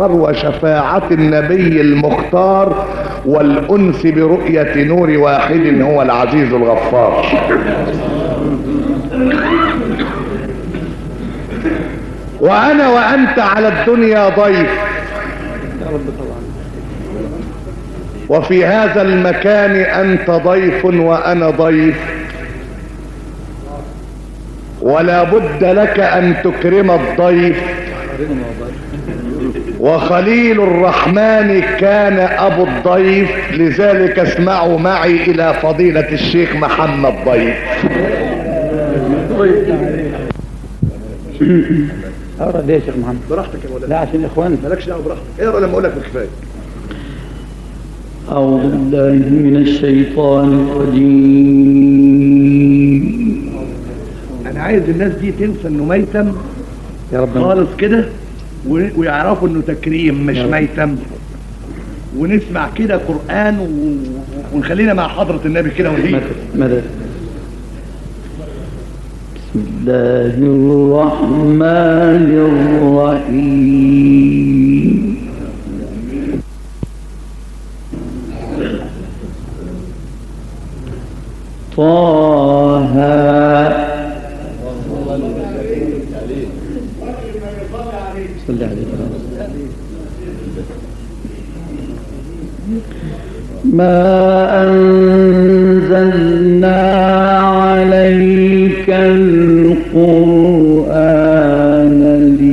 جعفر وشفاعة النبي المختار والأنس برؤية نور واحد هو العزيز الغفار وأنا وأنت على الدنيا ضيف وفي هذا المكان أنت ضيف وأنا ضيف ولا بد لك أن تكرم الضيف وخليل الرحمن كان أبو الضيف لذلك اسمعوا معي إلى فضيلة الشيخ محمد ضيف اقرا ليه يا شيخ محمد براحتك يا مولانا لا عشان اخواننا مالكش دعوه براحتك اقرا لما اقول لك بالكفايه أعوذ بالله من الشيطان الرجيم انا عايز الناس دي تنسى انه ميتم يا رب خالص كده و- ويعرفوا انه تكريم مش يا رب. ميتم ونسمع كده قرآن و... ونخلينا مع حضرة النبي كده ونهيج مدد مدد بسم الله الرحمن الرحيم طه صلى عليه وسلم ما أنزلنا عليك القرآن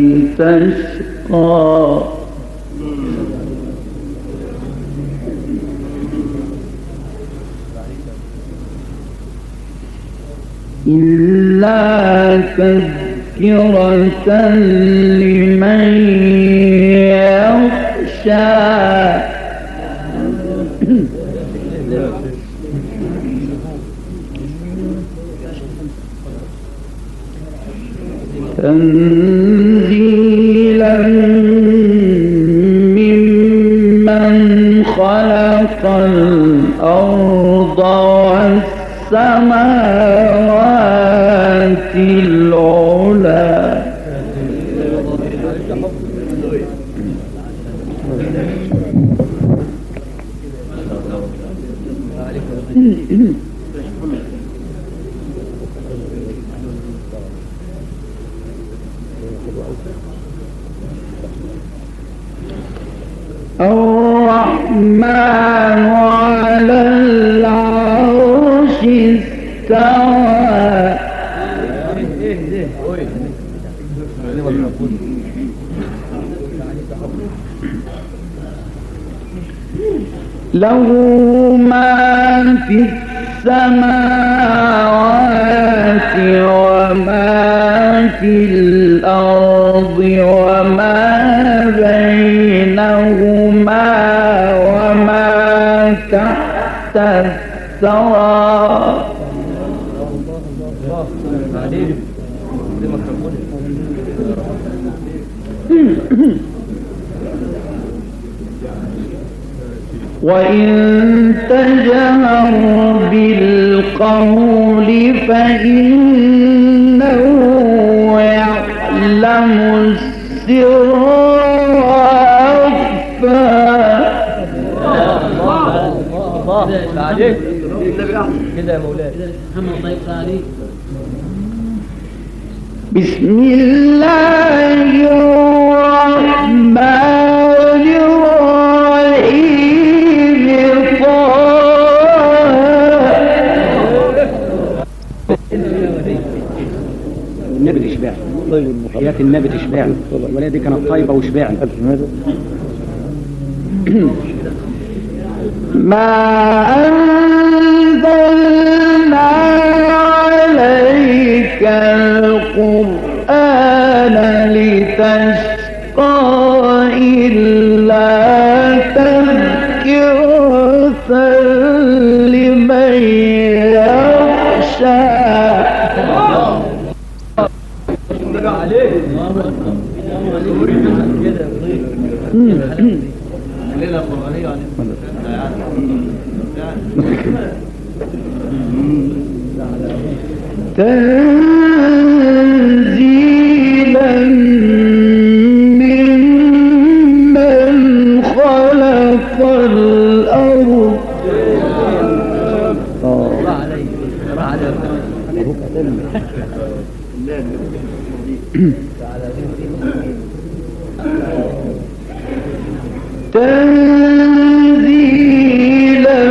لتشقى إلا تذكرة لمن يخشى تنزيلا ممن خلق الأرض والسماوات العلى الرحمن على العرش استوى له ما في السماوات وما في الأرض وما بينهما وما تحت الثرى وإن تجهر بالقول فإنه يعلم السر وأخفى بسم الله الرحمن الرحيم النبي تشبع حياة النبي تشبع الولاية دي كانت طيبة وشبعنا ما أنزلنا عليك القرآن لتشقى إلا تذكرة لمن يخشى تنزيلا ممن تنزيلا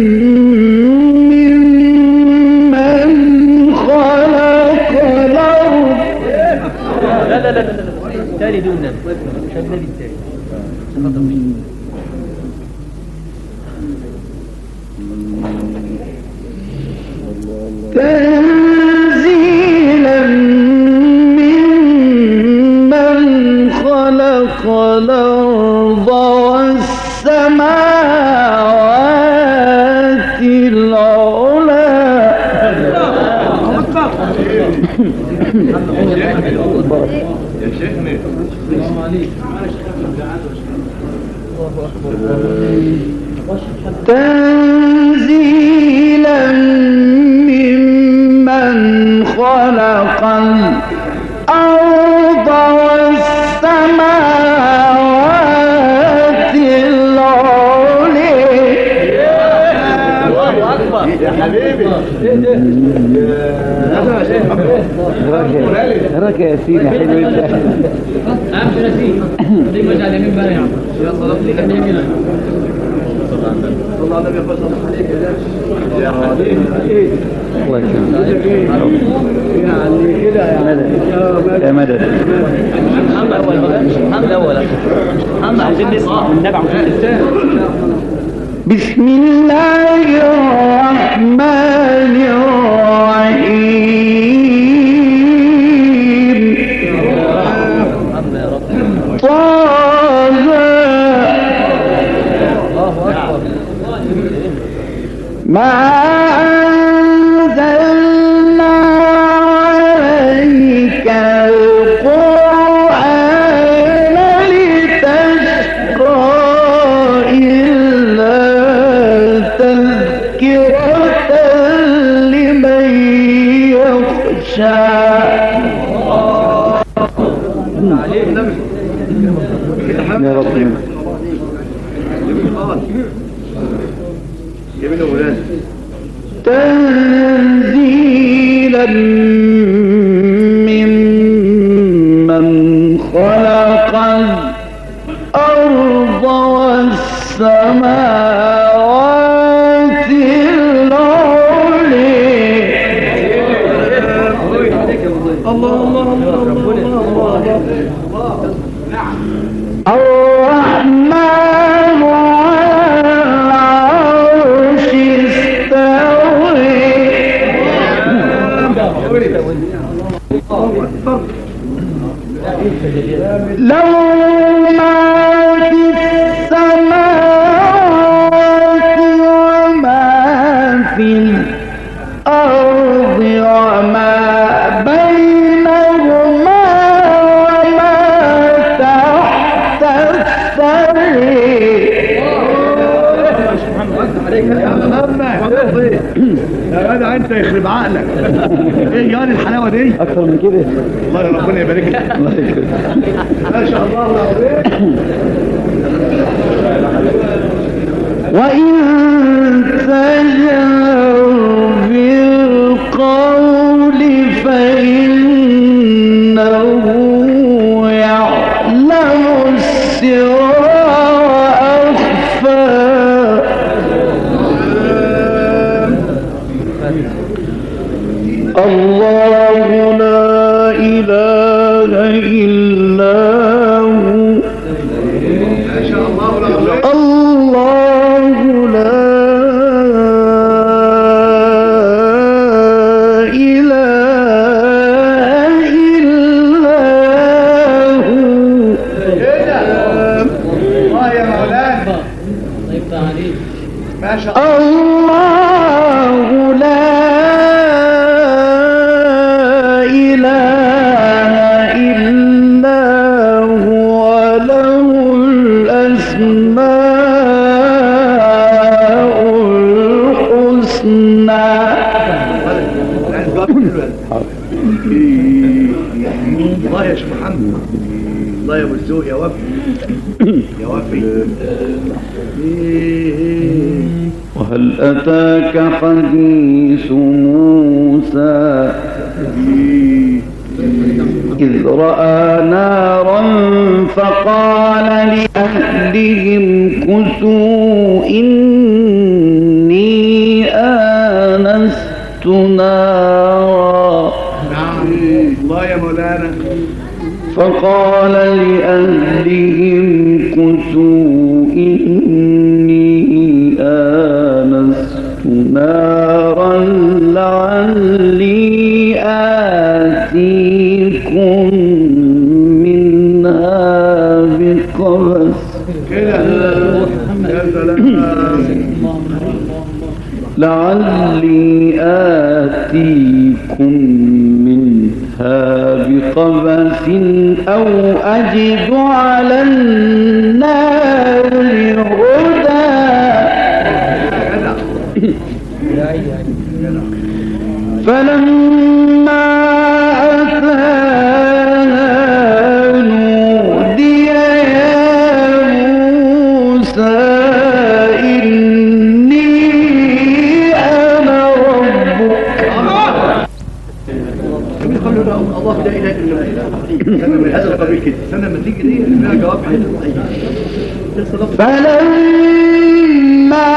ممن خلق الأرض لا لا لا لا لا التالي دون النبي مش النبي التالي خطأ مش تنزيلا ممن خلق الأرض والسماوات العلى تنزيلا ممن خلق الأرض والسماوات العلي راك يا سيدي حلو انت اهم شيء نسيت دي مجال يمين بقى يا عم يلا رفلي كان يمين الله يكرمك يا مدد محمد اول بقى محمد اول محمد عايزين نسمع من النبي عاوزين نسمع بسم الله الرحمن الرحيم محمد يا رب طه الله اكبر ما أنزلنا عليك القرآن لتشقى إلا تذكرة لمن يخشى يا رب تنزيلا ممن خلق الأرض والسماوات العلي الرحمن على العرش استوى له ما في السماوات وما في الأرض وما بينهما وما تحت الثري يا جدع انت يخرب عقلك ايه يعني الحلاوه دي اكثر من كده الله يا ربنا يبارك لك الله يكرمك ما شاء الله العظيم وإن تجهر بالقول فإنه يعلم السر وأخفى الله لا إله إلا هو الله لا إله إلا هو الله يا مولانا الله يفتح عليك ما شاء الله الله لا إله إلا هو له الأسماء الحسنى الله يا شيخ محمد الله يا ابو الذوق يا وفي يا وفي وهل أتاك حديث موسى إذ رأى نارا فقال لأهلهم كثوا إني آنست نارا نعم الله يا مولانا فقال لأهلهم كثوا إني آنست نارا لعلي آتيكم منها بقبس كده يا سلام لعلي آتيكم منها بقبس أو أجد على النار هدى فلما أتاها نودي يا موسى إني أنا ربك الله لا اله الا الله سنه من هذا القبيل كده سنه لما تيجي دي لها جواب حلو فلما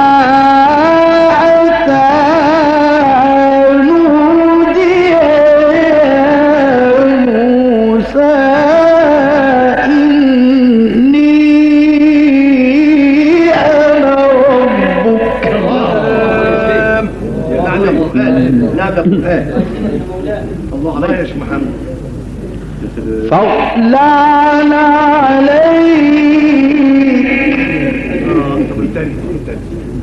أتى نودي يا موسى إني أنا ربك نعم يا فؤاد نعم يا فؤاد الله عليك يا شيخ محمد فاطلعن عليك اه طب الثاني الثاني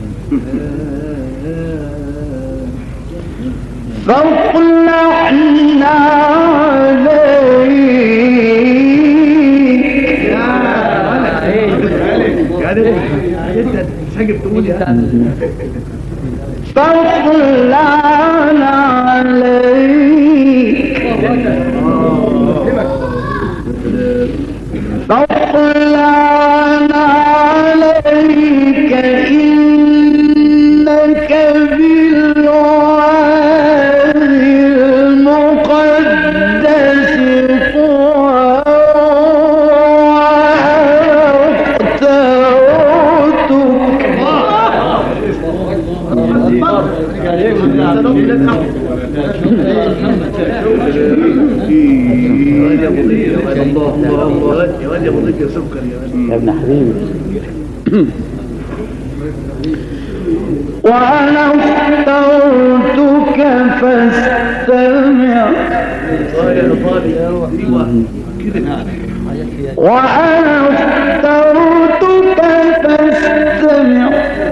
فاطلعن عليك يا ريت انت تسجل تقول يا فاطلعن عليك فاطلعن عليك إنك بالوادي المقدس طوى واخترتك يا ابو ضيق يا ولد الله الله الله يا ولد يا ابو ضيق يا سكر يا ولد يا ابن حبيبي وأنا اخترتك فاستمع اه يا طالب ايوه كده وأنا اخترتك فاستمع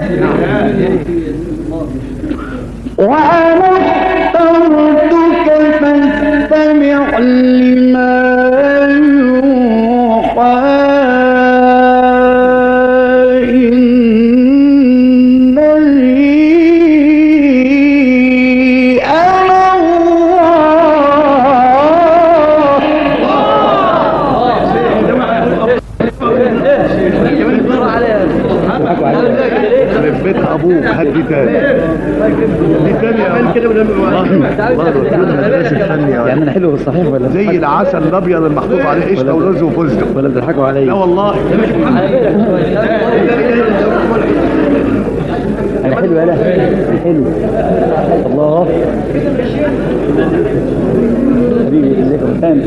وأنا اخترتك فاستمع لما يوحى إنني أنا الله يخرب بيت ابوك هات دي تاني دي تاني يا عم. كده ولا يعني انا حلو بالصحيح ولا زي العسل الابيض المحطوط عليه قشطه ولوز وفستق ولا بتضحكوا لا عليا والله انا حلو يالا أنا حلو الله حبيبي ازيك يا فندم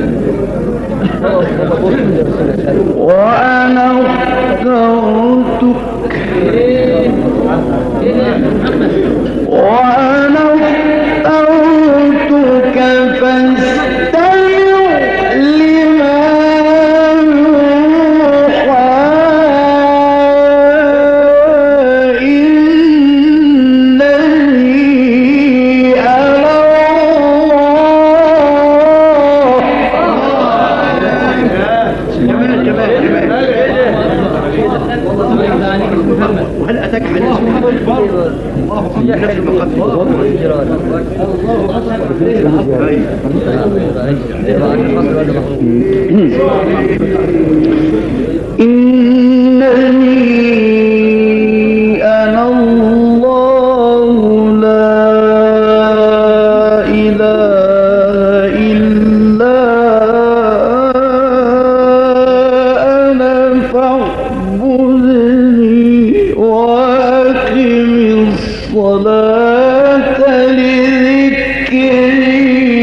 وأنا اخترتك وأنا اخترتك فاستمع لما يوحى إنني أنا الله وهل اتاك حديث اللهم نفس المقدس إنني أنا الله لا إله إلا أنا فاعبدني وأقم الصلاة لذكري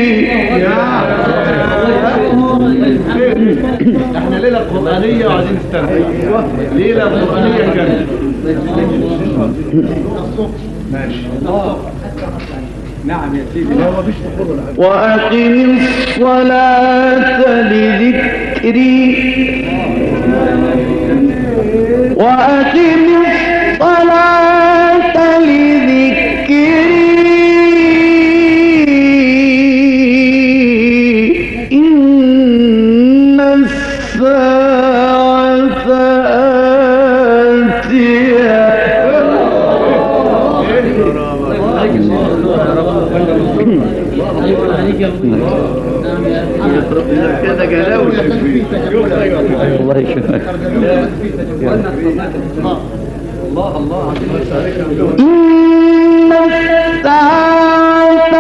احنا ليله قرانيه وعايزين نستمتع ليله قرانيه جميله ماشي نعم يا سيدي وأقم الصلاة لذكري وأقم الصلاة لذكري إن الساعة آتية عليك يا ابوي نعم يا كده جلاوي الله يشفيك إن الساعة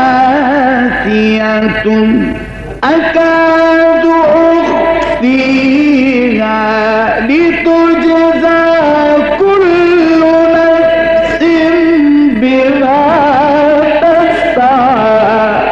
آتية أكاد أخفيها لتجزى كل نفس بما تسعى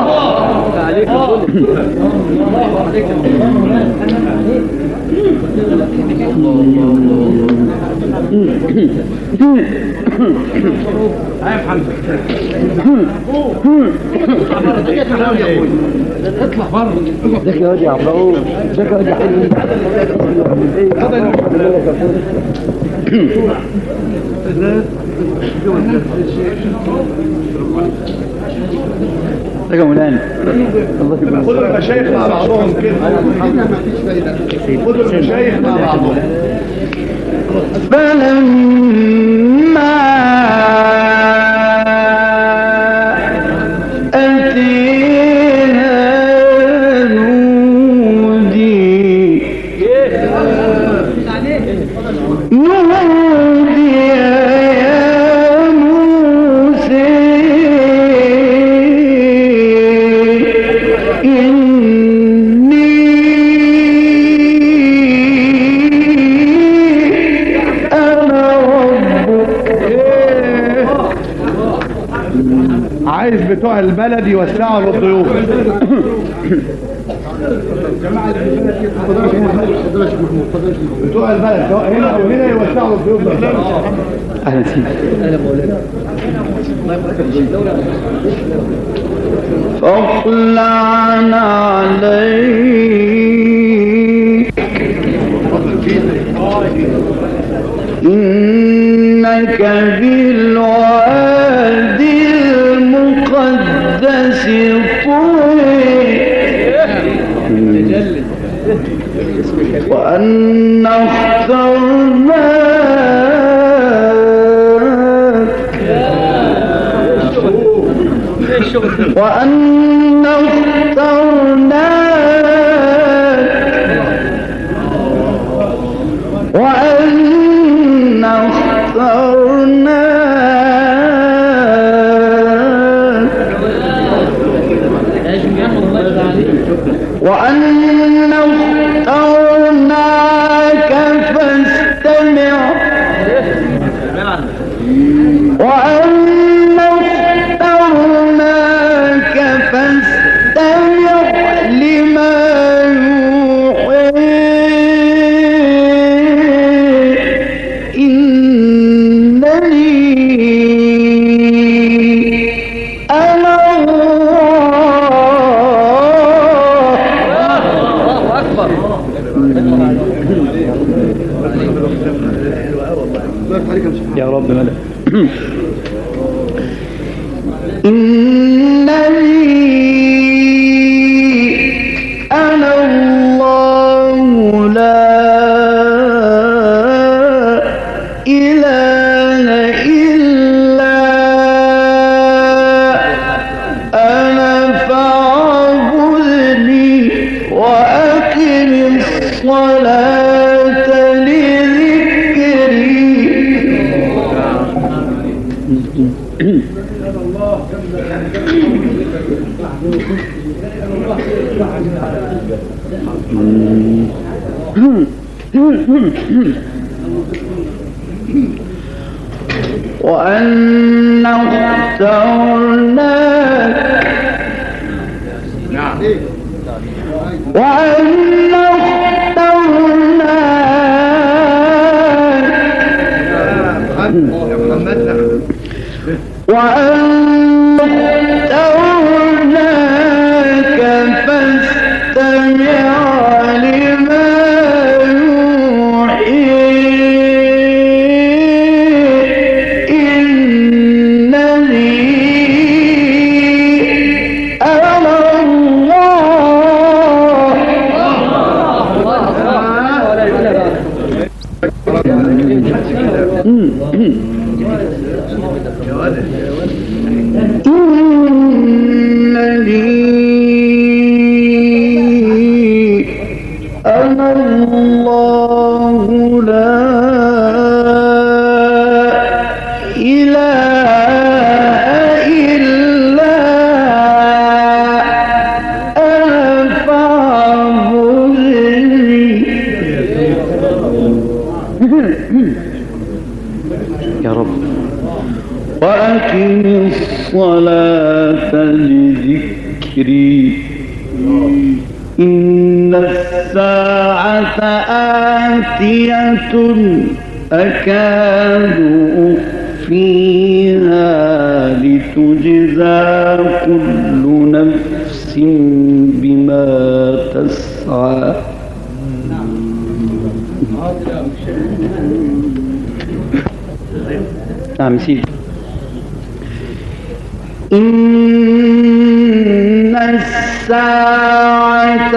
ازيك يا واد يا عبد ازيك يا واد يا حلو ازيك يا مولانا الله يكرمك خدوا المشايخ مع بعضهم كده خدوا المشايخ مع بعضهم فلما أتيها نودي نودي يا موسى إني أنا ربك عايز بتوع البلد يوسعوا للضيوف بتوع البلد سواء هنا او هنا يوسعوا للضيوف اهلا سيدي فاخلعن عليك إنك بالوادي المقدس طوي وأن اخترناك وأن اخترناك وأن اخترناك يا شيخ الله يرضى عليك وأن اخترناك فاستمع وأن اخترناك فاستمع لما يوحي إنني أنا الله يا رب ملك إنني أنا الله لا إله إلا أنا فاعبدني وأقم الصلاة وأنا اخترناك نعم وأنا اخترناك يا محمد نعم وأنا اخترناك فاستمع لما يوحي إنني أنا يا ولد إنني أنا الله لا إله إلا أنا فاعبدني يا رب وأقم الصلاة لذكري إن الساعة آتية أكاد أخفيها لتجزى كل نفس بما تسعى نعم سيدي إن الساعة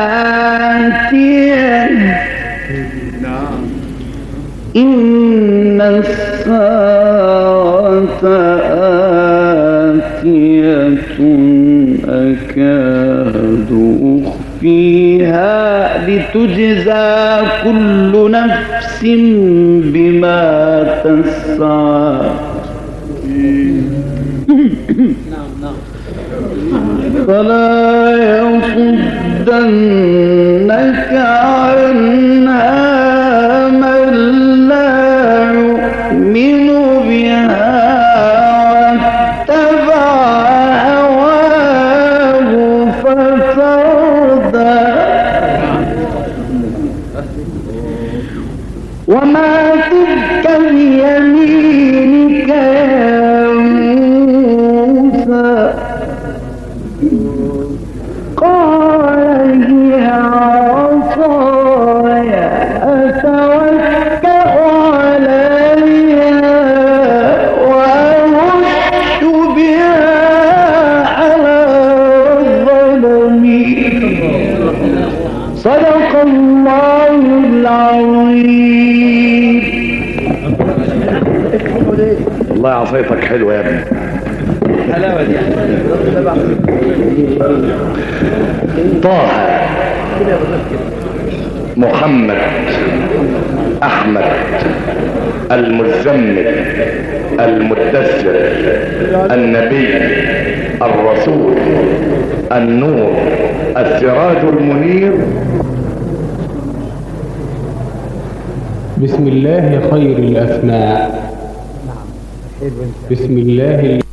آتية نعم إن الساعة آتية أكاد أخفيها لتجزى كل نفس بما تسعى فلا يصدنك عنها من لا يؤمن بها واتبع هواه فتردى وما تلك بيمينك يا موسى قال هي عصاي أتوكأ عليها وأهش بها على ظلمي صدق الله العظيم والله عصايتك حلوه يا ابني طه محمد احمد المزمل المدثر النبي الرسول النور السراج المنير بسم الله خير الأسماء بسم الله